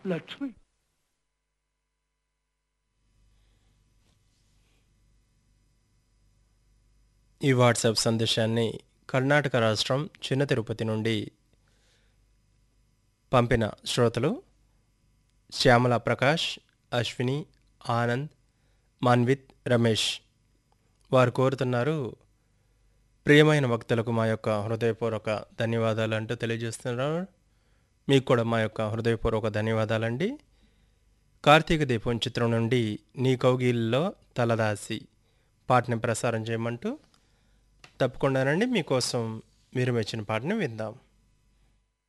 లక్ష్మి ఈ వాట్సాప్ సందేశాన్ని కర్ణాటక రాష్ట్రం చిన్న తిరుపతి నుండి పంపిన శ్రోతలు శ్యామల ప్రకాష్ అశ్విని ఆనంద్ మాన్విత్ రమేష్ వారు కోరుతున్నారు ప్రియమైన భక్తులకు మా యొక్క హృదయపూర్వక ధన్యవాదాలు అంటూ తెలియజేస్తున్నారు మీకు కూడా మా యొక్క హృదయపూర్వక ధన్యవాదాలండి కార్తీక దీపం చిత్రం నుండి నీ కౌగిల్లో తలదాసి పాటని ప్రసారం చేయమంటూ తప్పకుండానండి మీకోసం మీరు మెచ్చిన పాటని విందాం